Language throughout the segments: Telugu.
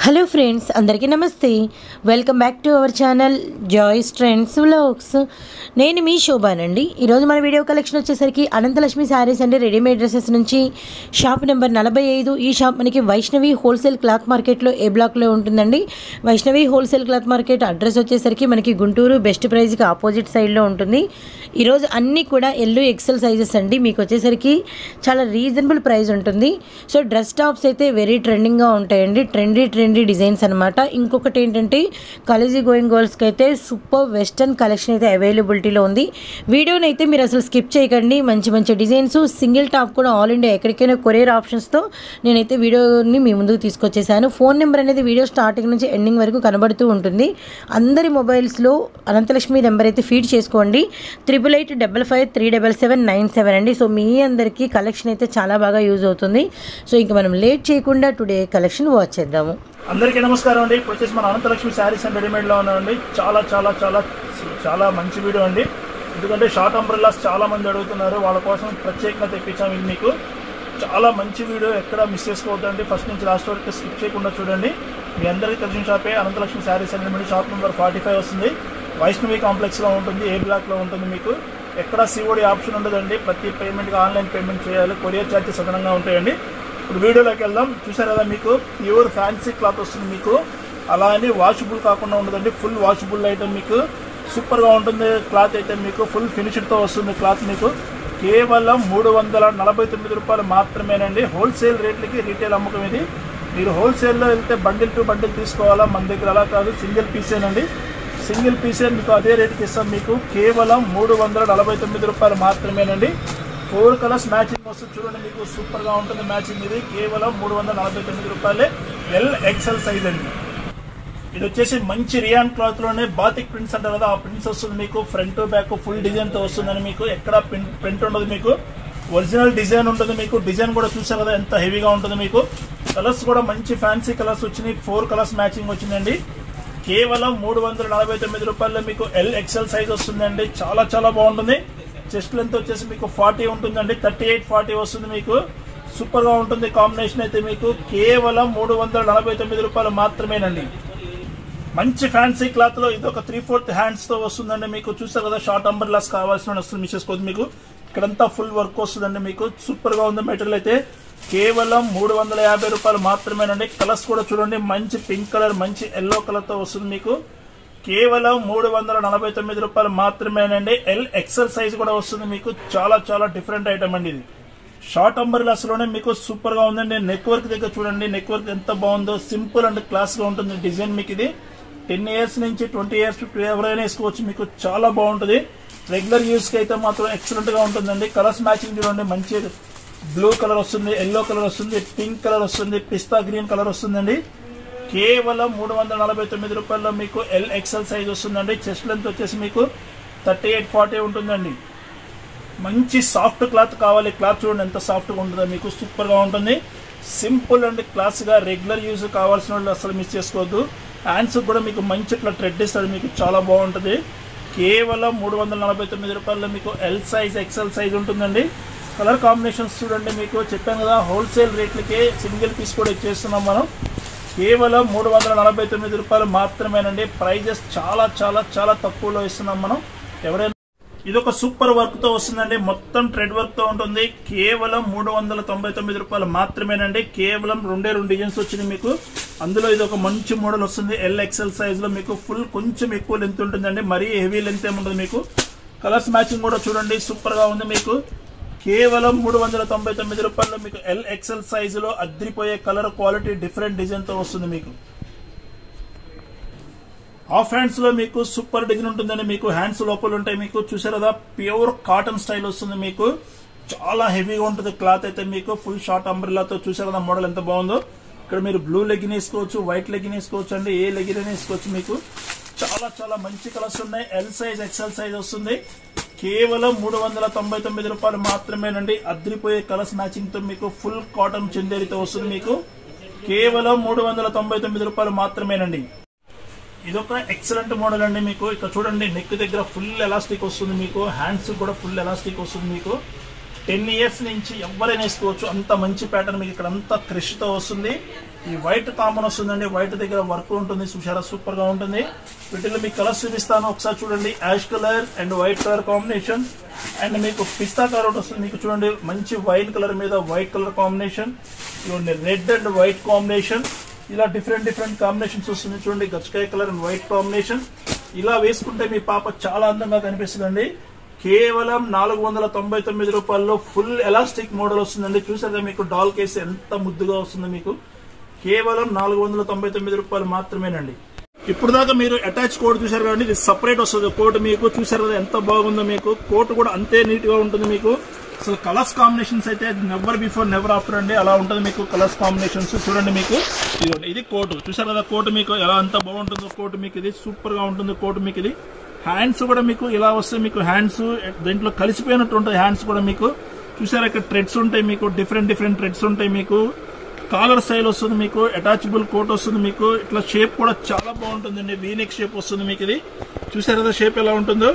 హలో ఫ్రెండ్స్ అందరికీ నమస్తే welcome back to our channel joys trends vlogs నేను మీ శోభానండి ఈరోజు మన వీడియో కలెక్షన్ వచ్చేసరికి అనంతలక్ష్మి శారీస్ అండి రెడీమేడ్ డ్రెస్సెస్ నుంచి షాప్ నెంబర్ నలభై ఐదు ఈ షాప్ మనకి వైష్ణవి హోల్సేల్ క్లాత్ మార్కెట్లో ఏ బ్లాక్లో ఉంటుందండి Vaishnavi wholesale cloth market address వచ్చేసరికి మనకి గుంటూరు బెస్ట్ ప్రైజ్కి ఆపోజిట్ సైడ్లో ఉంటుంది ఈరోజు అన్నీ కూడా ఎల్లు ఎక్సెల్ సైజెస్ అండి మీకు వచ్చేసరికి చాలా రీజనబుల్ ప్రైస్ ఉంటుంది సో డ్రెస్ టాప్స్ అయితే వెరీ ట్రెండింగ్గా ఉంటాయండి ట్రెండీ ట్రెండీ డిజైన్స్ అనమాట ఇంకొకటి ఏంటంటే కాలేజీ గోయింగ్ గర్ల్స్కి అయితే సూపర్ వెస్టర్న్ కలెక్షన్ అయితే అవైలబిలిటీలో ఉంది వీడియోని అయితే మీరు అసలు స్కిప్ చేయకండి మంచి మంచి డిజైన్స్ సింగిల్ టాప్ కూడా ఆల్ ఇండియా ఎక్కడికైనా కొరియర్ ఆప్షన్స్తో నేనైతే వీడియోని మీ ముందుకు తీసుకొచ్చేసాను ఫోన్ నెంబర్ అనేది వీడియో స్టార్టింగ్ నుంచి ఎండింగ్ వరకు కనబడుతూ ఉంటుంది అందరి మొబైల్స్లో అనంతలక్ష్మి నెంబర్ అయితే ఫీడ్ చేసుకోండి triple eight double five three double seven nine seven అండి సో మీ అందరికీ కలెక్షన్ అయితే చాలా బాగా యూజ్ అవుతుంది సో ఇంక మనం లేట్ చేయకుండా టుడే కలెక్షన్ వాచ్ చేద్దాము అందరికీ నమస్కారం అండి ఇప్పుడు వచ్చేసి మన అనంతలక్ష్మి శారీస్ అండ్ రెడీమేడ్లో ఉన్నామండి చాలా చాలా చాలా చాలా మంచి వీడియో అండి ఎందుకంటే షార్ట్ అంబ్రెల్లాస్ చాలా మంది అడుగుతున్నారు వాళ్ళ కోసం ప్రత్యేకంగా తెప్పించాం ఇది మీకు చాలా మంచి వీడియో ఎక్కడ మిస్ చేసుకోవద్దండి ఫస్ట్ నుంచి లాస్ట్ వరకు స్కిప్ చేయకుండా చూడండి మీ అందరికీ తెలిసిన షాపే Ananthalakshmi sarees and ready made shop number forty five వస్తుంది వైష్ణవి కాంప్లెక్స్లో ఉంటుంది ఏ బ్లాక్లో ఉంటుంది మీకు ఎక్కడ సిఓడి ఆప్షన్ ఉండదండి ప్రతి పేమెంట్కి ఆన్లైన్ పేమెంట్ చేయాలి కొరియర్ ఛార్జెస్ అదనంగా ఉంటాయండి ఇప్పుడు వీడియోలోకి వెళ్దాం చూసారు కదా మీకు ప్యూర్ ఫ్యాన్సీ క్లాత్ వస్తుంది మీకు అలా అని వాషబుల్ కాకుండా ఉండదండి ఫుల్ వాషబుల్ ఐటమ్ మీకు సూపర్గా ఉంటుంది క్లాత్ అయితే మీకు ఫుల్ ఫినిష్డ్తో వస్తుంది క్లాత్ మీకు కేవలం మూడు వందల నలభై తొమ్మిది రూపాయలు మాత్రమేనండి హోల్సేల్ రేట్లకి రీటైల్ అమ్మకం ఇది మీరు హోల్సేల్లో వెళ్తే బండిల్ టు బండిల్ తీసుకోవాలా మన దగ్గర అలా కాదు సింగిల్ పీసేనండి సింగిల్ పీసే మీకు అదే రేట్కి ఇస్తాం మీకు కేవలం మూడు వందల నలభై తొమ్మిది రూపాయలు మాత్రమేనండి ఫోర్ కలర్స్ మ్యాచింగ్ వస్తుంది చూడండి మీకు సూపర్ గా ఉంటుంది మ్యాచింగ్ ఇది కేవలం మూడు వందల నలభై తొమ్మిది రూపాయలే ఎల్ ఎక్సెల్ సైజ్ అండి ఇది వచ్చేసి మంచి రియాన్ క్లాత్ లోనే బాతిక్ ప్రింట్స్ అంటారు కదా ఆ ప్రింట్స్ వస్తుంది మీకు ఫ్రంట్ బ్యాక్ ఫుల్ డిజైన్ తో వస్తుందని మీకు ఎక్కడ ప్రింట్ ఉండదు మీకు ఒరిజినల్ డిజైన్ ఉంటుంది మీకు డిజైన్ కూడా చూసారు కదా ఎంత హెవీగా ఉంటుంది మీకు కలర్స్ కూడా మంచి ఫ్యాన్సీ కలర్స్ వచ్చినాయి ఫోర్ కలర్స్ మ్యాచింగ్ వచ్చిందండి కేవలం మూడు వందల నలభై తొమ్మిది రూపాయల్లో మీకు ఎల్ ఎక్సెల్ సైజ్ వస్తుందండి చాలా చాలా బాగుంటుంది చెస్ట్ లెంత్ వచ్చేసి మీకు ఫార్టీ ఉంటుందండి థర్టీ ఎయిట్ ఫార్టీ వస్తుంది మీకు సూపర్ గా ఉంటుంది కాంబినేషన్ అయితే మీకు కేవలం మూడు వందల నలభై తొమ్మిది రూపాయలు మాత్రమేనండి మంచి ఫ్యాన్సీ క్లాత్ లో ఇది ఒక త్రీ ఫోర్త్ హ్యాండ్స్ తో వస్తుందండి మీకు చూస్తారు కదా షార్ట్ అంబర్లాస్ కావాల్సిన వస్తుంది మిస్ చేసుకోవద్దు మీకు ఇక్కడంతా ఫుల్ వర్క్ వస్తుందండి మీకు సూపర్ గా ఉంది మెటీరియల్ అయితే కేవలం మూడు వందల యాభై రూపాయలు మాత్రమేనండి కలర్స్ కూడా చూడండి మంచి పింక్ కలర్ మంచి ఎల్లో కలర్ తో వస్తుంది మీకు కేవలం మూడు వందల నలభై తొమ్మిది రూపాయలు మాత్రమేనండి ఎల్ ఎక్సెల్ సైజ్ కూడా వస్తుంది మీకు చాలా చాలా డిఫరెంట్ ఐటమ్ అండి ఇది షార్ట్ అంబర్లాస్ లోనే మీకు సూపర్ గా ఉందండి నెక్ వర్క్ దగ్గర చూడండి నెక్ వర్క్ ఎంత బాగుందో సింపుల్ అండ్ క్లాస్ గా ఉంటుంది డిజైన్ మీకు ఇది టెన్ ఇయర్స్ నుంచి ట్వంటీ ఇయర్స్ ఎవరైనా వేసుకోవచ్చు మీకు చాలా బాగుంటుంది రెగ్యులర్ యూస్ కి అయితే మాత్రం ఎక్సలెంట్ గా ఉంటుందండి కలర్స్ మ్యాచింగ్ చూడండి మంచి బ్లూ కలర్ వస్తుంది ఎల్లో కలర్ వస్తుంది పింక్ కలర్ వస్తుంది పిస్తా గ్రీన్ కలర్ వస్తుందండి కేవలం మూడు వందల నలభై తొమ్మిది రూపాయల్లో మీకు ఎల్ ఎక్సెల్ సైజ్ వస్తుందండి చెస్ట్ లెంత్ వచ్చేసి మీకు థర్టీ ఎయిట్ ఫార్టీ ఉంటుందండి మంచి సాఫ్ట్ క్లాత్ కావాలి క్లాత్ చూడండి ఎంత సాఫ్ట్గా ఉంటుందో మీకు సూపర్గా ఉంటుంది సింపుల్ అండ్ క్లాస్గా రెగ్యులర్ యూజ్ కావాల్సిన వాళ్ళు అసలు మిస్ చేసుకోవద్దు హ్యాండ్స్ కూడా మీకు మంచి ఇట్లా ట్రెడ్ ఇస్తాడు మీకు చాలా బాగుంటుంది కేవలం మూడు వందల నలభై తొమ్మిది రూపాయల్లో మీకు ఎల్ సైజ్ ఎక్సెల్ సైజ్ ఉంటుందండి కలర్ కాంబినేషన్స్ చూడండి మీకు చెప్పాం కదా హోల్సేల్ రేట్లకే సింగిల్ పీస్ కూడా ఇచ్చేస్తున్నాం మనం కేవలం మూడు వందల నలభై తొమ్మిది రూపాయలు మాత్రమేనండి ప్రైజెస్ చాలా చాలా చాలా తక్కువలో ఇస్తున్నాం మనం ఎవరైనా ఇది ఒక సూపర్ వర్క్ తో వస్తుందండి మొత్తం ట్రెడ్ వర్క్ తో ఉంటుంది కేవలం మూడు వందల తొంభై తొమ్మిది రూపాయలు మాత్రమేనండి కేవలం రెండే రెండు డిజైన్స్ వచ్చినాయి మీకు అందులో ఇది ఒక మంచి మోడల్ వస్తుంది ఎల్ ఎక్సెల్ సైజ్ లో మీకు ఫుల్ కొంచెం ఎక్కువ లెంత్ ఉంటుందండి మరీ హెవీ లెంత్ ఏముండదు మీకు కలర్స్ మ్యాచింగ్ కూడా చూడండి సూపర్ గా ఉంది మీకు కేవలం మూడు వందల తొంభై తొమ్మిది రూపాయల్లో మీకు ఎల్ ఎక్సెల్ సైజులో అద్రిపోయే కలర్ క్వాలిటీ డిఫరెంట్ డిజైన్ తో వస్తుంది మీకు హాఫ్ హ్యాండ్స్ లో మీకు సూపర్ డిజైన్ ఉంటుందండి మీకు హ్యాండ్స్ లోపల ఉంటాయి మీకు చూసారు కదా ప్యూర్ కాటన్ స్టైల్ వస్తుంది మీకు చాలా హెవీగా ఉంటుంది క్లాత్ అయితే మీకు ఫుల్ షార్ట్ అంబ్రిల్లాతో చూసారు కదా మోడల్ ఎంత బాగుందో ఇక్కడ మీరు బ్లూ లెగిన్ వేసుకోవచ్చు వైట్ లెగిన్ వేసుకోవచ్చు అండి ఏ లెగిన్ వేసుకోవచ్చు మీకు చాలా చాలా మంచి కలర్స్ ఉన్నాయి ఎల్ సైజ్ ఎక్సెల్ సైజ్ వస్తుంది కేవలం మూడు వందల తొంభై తొమ్మిది రూపాయలు మాత్రమేనండి అద్రిపోయే కలర్స్ మ్యాచింగ్ తో మీకు ఫుల్ కాటన్ చందేరితో వస్తుంది మీకు కేవలం మూడు వందల తొంభై తొమ్మిది రూపాయలు మాత్రమేనండి ఇదొక ఎక్సలెంట్ మోడల్ అండి మీకు ఇక్కడ చూడండి నెక్ దగ్గర ఫుల్ ఎలాస్టిక్ వస్తుంది మీకు హ్యాండ్స్ కూడా ఫుల్ ఎలాస్టిక్ వస్తుంది మీకు టెన్ ఇయర్స్ నుంచి ఎవరైనా వేసుకోవచ్చు అంత మంచి ప్యాటర్న్ మీకు ఇక్కడ అంతా క్రష్ తో వస్తుంది ఈ వైట్ కామన్ వస్తుందండి వైట్ దగ్గర వర్క్ ఉంటుంది చూసారా సూపర్ గా ఉంటుంది వీటిలో మీకు కలర్స్ చూపిస్తాను ఒకసారి చూడండి ash colour and white colour combination and మీకు పిస్తా కలర్ ఒకటి వస్తుంది మీకు చూడండి మంచి వైట్ కలర్ మీద వైట్ కలర్ కాంబినేషన్ చూడండి రెడ్ అండ్ వైట్ కాంబినేషన్ ఇలా డిఫరెంట్ డిఫరెంట్ కాంబినేషన్స్ వస్తుంది చూడండి గచ్చకాయ కలర్ అండ్ వైట్ కాంబినేషన్ ఇలా వేసుకుంటే మీ పాప చాలా అందంగా కనిపిస్తుందండి కేవలం నాలుగు వందల తొంభై తొమ్మిది రూపాయల్లో ఫుల్ ఎలాస్టిక్ మోడల్ వస్తుందండి చూసారుగా మీకు డాల్ కేసు ఎంత ముద్దుగా వస్తుందో మీకు కేవలం నాలుగు వందల తొంభై తొమ్మిది రూపాయలు మాత్రమేనండి ఇప్పుడు దాకా మీరు అటాచ్ కోట్ చూసారు కదండి ఇది సపరేట్ వస్తుంది కోట్ మీకు చూసారు కదా ఎంత బాగుందో మీకు కోట్ కూడా అంతే నీట్ గా ఉంటుంది మీకు అసలు కలర్స్ కాంబినేషన్స్ అయితే నెవర్ బిఫోర్ నెవర్ ఆఫ్టర్ అండి అలా ఉంటుంది మీకు కలర్స్ కాంబినేషన్స్ చూడండి మీకు ఇదిగోండి ఇది కోటు చూసారు కదా కోట్ మీకు ఎలా అంత బాగుంటుందో కోట్ మీకు ఇది సూపర్ గా ఉంటుంది కోట్ మీకు ఇది హ్యాండ్స్ కూడా మీకు ఇలా వస్తే మీకు హ్యాండ్స్ దీంట్లో కలిసిపోయినట్టు ఉంటుంది హ్యాండ్స్ కూడా మీకు చూసారా ఇక్కడ థ్రెడ్స్ ఉంటాయి మీకు డిఫరెంట్ డిఫరెంట్ థ్రెడ్స్ ఉంటాయి మీకు కాలర్ స్టైల్ వస్తుంది మీకు అటాచబుల్ కోట్ వస్తుంది మీకు ఇట్లా షేప్ కూడా చాలా బాగుంటుందండి వీనెక్ షేప్ వస్తుంది మీకు ఇది చూసారు కదా షేప్ ఎలా ఉంటుందో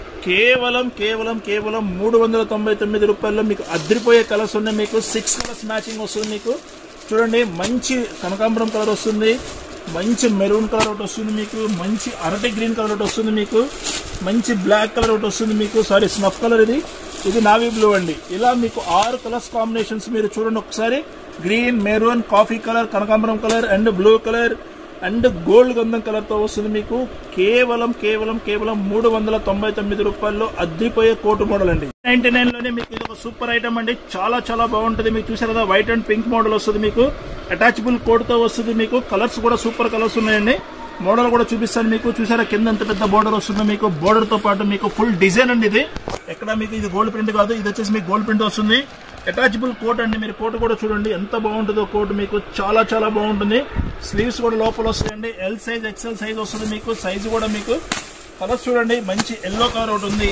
కేవలం కేవలం కేవలం మూడు వందల తొంభై తొమ్మిది రూపాయల్లో మీకు అదిరిపోయే కలర్స్ ఉన్నాయి మీకు సిక్స్ కలర్స్ మ్యాచింగ్ వస్తుంది మీకు చూడండి మంచి కనకాంబరం కలర్ వస్తుంది మంచి మెరూన్ కలర్ ఒకటి వస్తుంది మీకు మంచి అరటి గ్రీన్ కలర్ ఒకటి వస్తుంది మీకు మంచి బ్లాక్ కలర్ ఒకటి వస్తుంది మీకు సారీ స్నఫ్ కలర్ ఇది ఇది నావీ బ్లూ అండి ఇలా మీకు ఆరు కలర్స్ కాంబినేషన్స్ మీరు చూడండి ఒకసారి గ్రీన్ మెరూన్ కాఫీ కలర్ కనకాంబరం colour and blue colour and gold గంధం కలర్ తో వస్తుంది మీకు కేవలం కేవలం కేవలం మూడు వందల తొంభై తొమ్మిది రూపాయల్లో అద్దిపోయే కోటు మోడల్ అండి నైన్టీ నైన్ లోనే మీకు ఇది ఒక సూపర్ ఐటమ్ అండి చాలా చాలా బాగుంటుంది మీకు చూసారు కదా వైట్ అండ్ పింక్ మోడల్ వస్తుంది మీకు అటాచబుల్ కోట్ తో వస్తుంది మీకు కలర్స్ కూడా సూపర్ కలర్స్ ఉన్నాయండి మోడల్ కూడా చూపిస్తాను మీకు చూసారా కింద ఎంత పెద్ద బోర్డర్ వస్తుందో మీకు బోర్డర్ తో పాటు మీకు ఫుల్ డిజైన్ అండి ఇది ఎక్కడ మీకు ఇది గోల్డ్ ప్రింట్ కాదు ఇది వచ్చేసి మీకు గోల్డ్ ప్రింట్ వస్తుంది అటాచబుల్ కోట్ అండి మీరు కోట్ కూడా చూడండి ఎంత బాగుంటుందో కోట్ మీకు చాలా చాలా బాగుంటుంది స్లీవ్స్ కూడా లోపల వస్తాయండి ఎల్ సైజ్ ఎక్సెల్ సైజ్ వస్తుంది మీకు సైజ్ కూడా మీకు కలర్స్ చూడండి మంచి ఎల్లో కలర్ ఒకటి ఉంది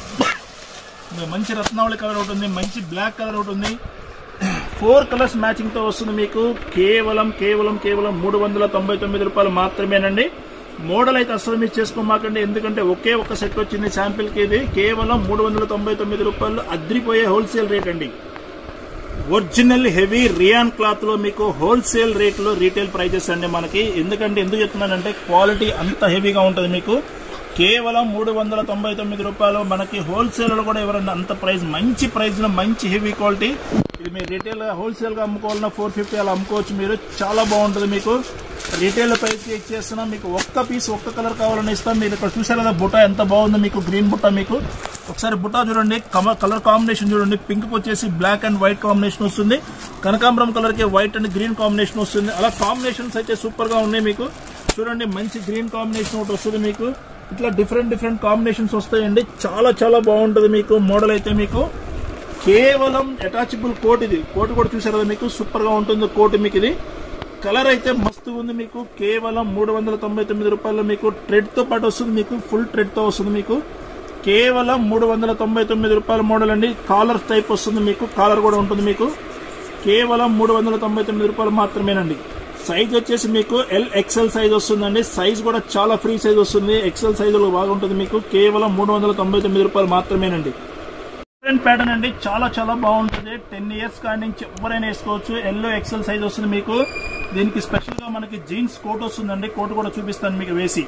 మంచి రత్నావళి కలర్ ఒకటి ఉంది మంచి బ్లాక్ కలర్ ఒకటి ఉంది ఫోర్ కలర్స్ మ్యాచింగ్ తో వస్తుంది మీకు కేవలం కేవలం కేవలం మూడు వందల తొంభై తొమ్మిది రూపాయలు మాత్రమేనండి మోడల్ అయితే అసలు మీరు చేసుకోమాకండి ఎందుకంటే ఒకే ఒక సెట్ వచ్చింది శాంపిల్ కి ఇది కేవలం మూడు వందల తొంభై తొమ్మిది రూపాయలు అద్రిపోయే హోల్సేల్ రేట్ అండి ఒరిజినల్ హెవీ రియాన్ క్లాత్ లో మీకు హోల్సేల్ రేట్ లో రీటైల్ ప్రైజెస్ అండి మనకి ఎందుకంటే ఎందుకు చెప్తున్నానంటే క్వాలిటీ అంత హెవీగా ఉంటుంది మీకు కేవలం మూడు వందల తొంభై తొమ్మిది రూపాయలు మనకి హోల్సేల్ లో కూడా ఎవరన్నా అంత ప్రైస్ మంచి ప్రైస్ లో మంచి హెవీ క్వాలిటీ ఇది మీరు రీటైల్ హోల్సేల్ గా అమ్ముకోవాలన్నా ఫోర్ ఫిఫ్టీ అలా అమ్ముకోవచ్చు మీరు చాలా బాగుంటుంది మీకు రీటైల్ ప్రైస్ కి ఇచ్చేస్తున్నాం మీకు ఒక్క పీస్ ఒక్క కలర్ కావాలని ఇస్తాం మీరు ఇక్కడ చూసారు కదా బుట్ట ఎంత బాగుందో మీకు గ్రీన్ బుట్ట మీకు ఒకసారి బుట్ట చూడండి కలర్ కాంబినేషన్ చూడండి పింక్ వచ్చేసి బ్లాక్ అండ్ వైట్ కాంబినేషన్ వస్తుంది కనకాంబరం కలర్ కి వైట్ అండ్ గ్రీన్ కాంబినేషన్ వస్తుంది అలా కాంబినేషన్స్ అయితే సూపర్ గా ఉన్నాయి మీకు చూడండి మంచి గ్రీన్ కాంబినేషన్ ఒకటి వస్తుంది మీకు ఇట్లా డిఫరెంట్ డిఫరెంట్ కాంబినేషన్స్ వస్తాయండి చాలా చాలా బాగుంటుంది మీకు మోడల్ అయితే మీకు కేవలం అటాచబుల్ కోట్ ఇది కోట్ కూడా చూసారు కదా మీకు సూపర్ గా ఉంటుంది కోట్ మీకు ఇది కలర్ అయితే మస్తు ఉంది మీకు కేవలం మూడు వందల తొంభై తొమ్మిది రూపాయలు మీకు ట్రెడ్ తో పాటు వస్తుంది మీకు ఫుల్ ట్రెడ్ తో వస్తుంది మీకు కేవలం మూడు వందల తొంభై తొమ్మిది రూపాయల మోడల్ అండి కాలర్ టైప్ వస్తుంది మీకు కాలర్ కూడా ఉంటుంది మీకు కేవలం మూడు వందల తొంభై తొమ్మిది రూపాయలు మాత్రమేనండి సైజ్ వచ్చేసి మీకు ఎల్ ఎక్సెల్ సైజ్ వస్తుందండి సైజ్ కూడా చాలా ఫ్రీ సైజ్ వస్తుంది ఎక్సెల్ సైజులో బాగుంటుంది మీకు కేవలం మూడు వందల తొంభై తొమ్మిది రూపాయలు మాత్రమేనండి డిఫరెంట్ ప్యాటర్న్ అండి చాలా చాలా బాగుంటుంది టెన్ ఇయర్స్ కాడి నుంచి ఎవరైనా వేసుకోవచ్చు ఎల్లో ఎక్సెల్ సైజ్ వస్తుంది మీకు దీనికి స్పెషల్ గా మనకి జీన్స్ కోట్ వస్తుందండి కోట్ కూడా చూపిస్తాను మీకు వేసి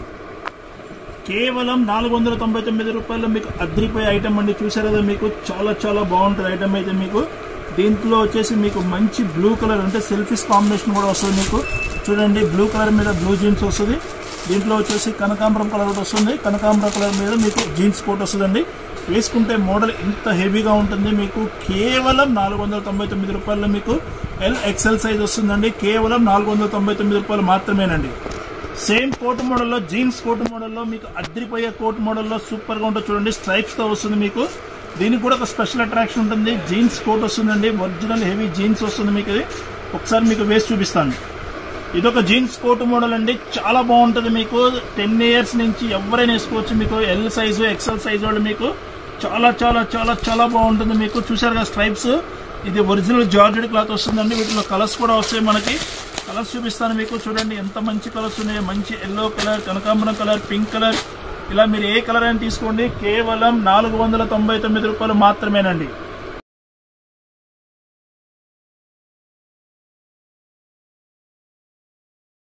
కేవలం నాలుగు వందల తొంభై తొమ్మిది రూపాయలు మీకు అద్రిపోయే ఐటమ్ అండి చూసారు కదా మీకు చాలా చాలా బాగుంటుంది ఐటమ్ అయితే మీకు దీంట్లో వచ్చేసి మీకు మంచి బ్లూ కలర్ అంటే సెల్ఫీస్ కాంబినేషన్ కూడా వస్తుంది మీకు చూడండి బ్లూ కలర్ మీద బ్లూ జీన్స్ వస్తుంది దీంట్లో వచ్చేసి కనకాంబరం కలర్ ఒకటి వస్తుంది కనకాంబరం కలర్ మీద మీకు జీన్స్ కోట్ వస్తుందండి వేసుకుంటే మోడల్ ఇంత హెవీగా ఉంటుంది మీకు కేవలం నాలుగు వందల తొంభై తొమ్మిది రూపాయల్లో మీకు ఎల్ ఎక్సెల్ సైజ్ వస్తుందండి కేవలం నాలుగు వందల తొంభై తొమ్మిది రూపాయలు మాత్రమేనండి సేమ్ కోట్ మోడల్లో జీన్స్ కోట్ మోడల్లో మీకు అద్రిపోయే కోట్ మోడల్లో సూపర్ గా ఉంటుంది చూడండి స్ట్రైప్స్ తో వస్తుంది మీకు దీనికి కూడా ఒక స్పెషల్ అట్రాక్షన్ ఉంటుంది జీన్స్ కోట్ వస్తుందండి ఒరిజినల్ హెవీ జీన్స్ వస్తుంది మీకు ఇది ఒకసారి మీకు వేసి చూపిస్తాను ఇదొక జీన్స్ కోట్ మోడల్ అండి చాలా బాగుంటుంది మీకు టెన్ ఇయర్స్ నుంచి ఎవరైనా వేసుకోవచ్చు మీకు ఎల్ సైజు ఎక్సెల్ సైజ్ వాళ్ళు మీకు చాలా చాలా చాలా చాలా బాగుంటుంది మీకు చూసారు కదా స్ట్రైప్స్ ఇది ఒరిజినల్ జార్జెడ్ క్లాత్ వస్తుందండి వీటిలో కలర్స్ కూడా వస్తాయి మనకి కలర్స్ చూపిస్తాను మీకు చూడండి ఎంత మంచి కలర్స్ ఉన్నాయో మంచి ఎల్లో కలర్ కనకాంబరం కలర్ పింక్ కలర్ ఇలా మీరు ఏ కలర్ అయినా తీసుకోండి కేవలం నాలుగు వందల తొంభై తొమ్మిది రూపాయలు మాత్రమేనండి